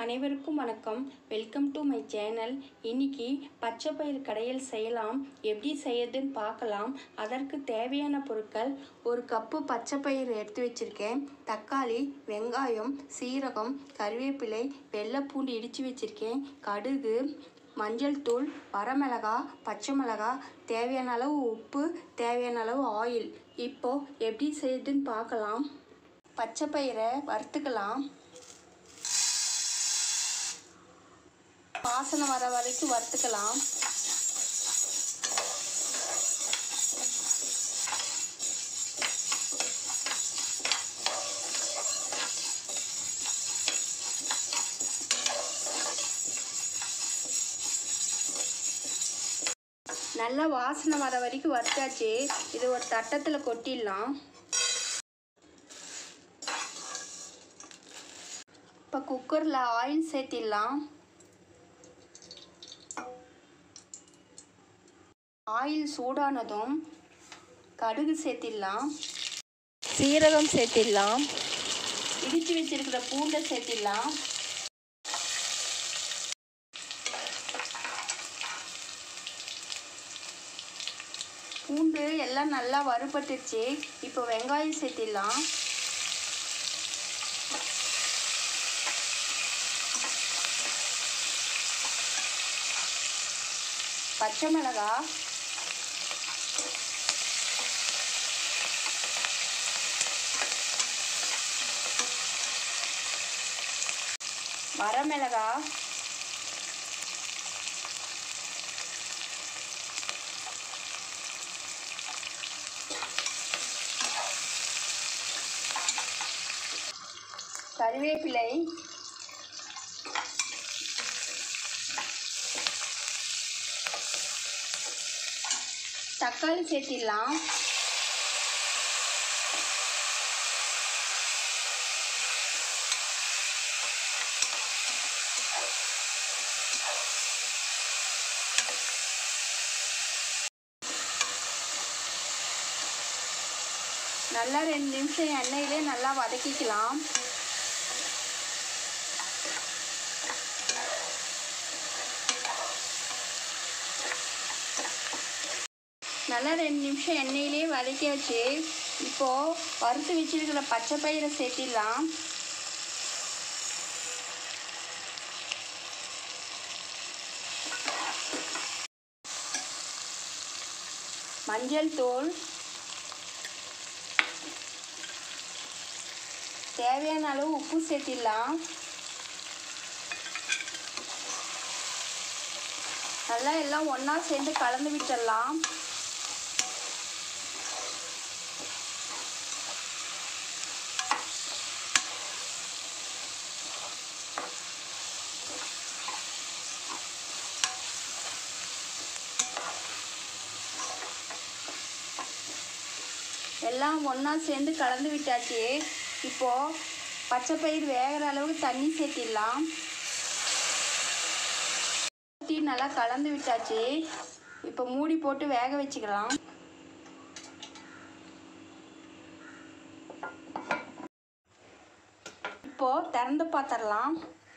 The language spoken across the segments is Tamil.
அனைவருக்கும் வணக்கம் வெல்கம் டு மை சேனல் இன்னைக்கு பச்சை பயிறு கடையில் செய்யலாம் எப்படி செய்யறதுன்னு பார்க்கலாம் அதற்கு தேவையான பொருட்கள் ஒரு கப்பு பச்சை பயிறு எடுத்து வச்சுருக்கேன் தக்காளி வெங்காயம் சீரகம் கருவேப்பிலை வெள்ளைப்பூண்டு இடித்து வச்சுருக்கேன் கடுகு மஞ்சள் தூள் வரமிளகா பச்சை மிளகா தேவையான அளவு உப்பு தேவையான அளவு ஆயில் இப்போது எப்படி செய்யுதுன்னு பார்க்கலாம் பச்சை பயிரை வறுத்துக்கலாம் வாசனை வர வரைக்கும் வறுத்துக்கலாம் நல்லா வாசனை வர வரைக்கும் வறுத்தாச்சு இது ஒரு தட்டத்தில் கொட்டிடலாம் இப்போ குக்கரில் ஆயில் சேர்த்திடலாம் ஆயில் சூடானதும் கடுகு சேர்த்திடலாம் சீரகம் சேர்த்திடலாம் இடித்து வச்சிருக்கிற பூண்டை சேர்த்திடலாம் பூண்டு எல்லாம் நல்லா வறுபட்டுருச்சு இப்போ வெங்காயம் சேர்த்திடலாம் பச்சை மிளகா வரமிளகா கருவேப்பிலை தக்காளி சேர்த்திடலாம் நல்லா ரெண்டு நிமிஷம் எண்ணெயிலே நல்லா வதக்கிக்கலாம் நல்லா ரெண்டு நிமிஷம் எண்ணெயிலே வதக்கியாச்சு இப்போது வறுத்து வச்சிருக்கிற பச்சை பயிரை சேர்த்திடலாம் மஞ்சள் தூள் தேவையான அளவு உப்பு சேர்த்திடலாம் நல்லா எல்லாம் ஒன்றா சேர்ந்து கலந்து விட்டுடலாம் எல்லாம் ஒன்றா சேர்ந்து கலந்து விட்டாச்சு இப்போது பச்சை பயிர் வேகிற அளவுக்கு தண்ணி சேர்த்திடலாம் ஊற்றி நல்லா கலந்து விட்டாச்சு இப்போ மூடி போட்டு வேக வச்சுக்கலாம் இப்போது திறந்து பார்த்துடலாம்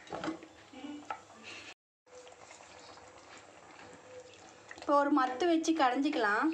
இப்போ ஒரு மத்து வச்சு கடைஞ்சிக்கலாம்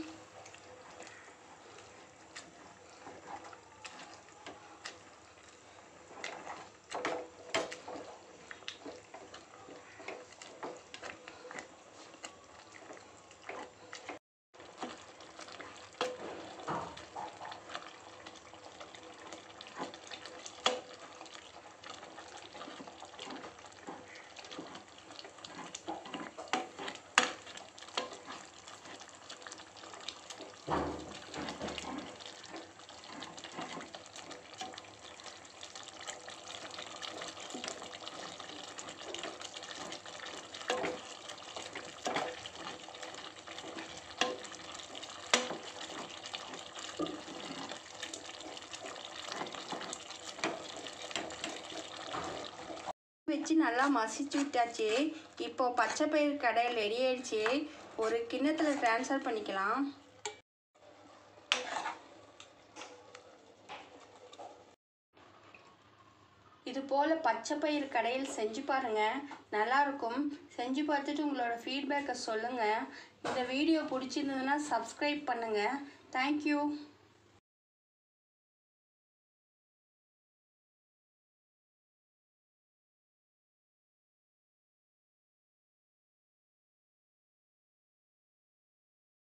வச்சு நல்லா மசிச்சு விட்டாச்சு இப்போ பச்சை பயிர் கடையில் ரெடி ஆயிடுச்சு ஒரு கிண்ணத்தில் ட்ரான்ஸ்ஃபர் பண்ணிக்கலாம் இது போல் பச்சை பயிறு கடையில் செஞ்சு பாருங்கள் நல்லாயிருக்கும் செஞ்சு பார்த்துட்டு உங்களோட ஃபீட்பேக்கை சொல்லுங்கள் இந்த வீடியோ பிடிச்சிருந்ததுன்னா சப்ஸ்கிரைப் பண்ணுங்கள் தேங்க்யூ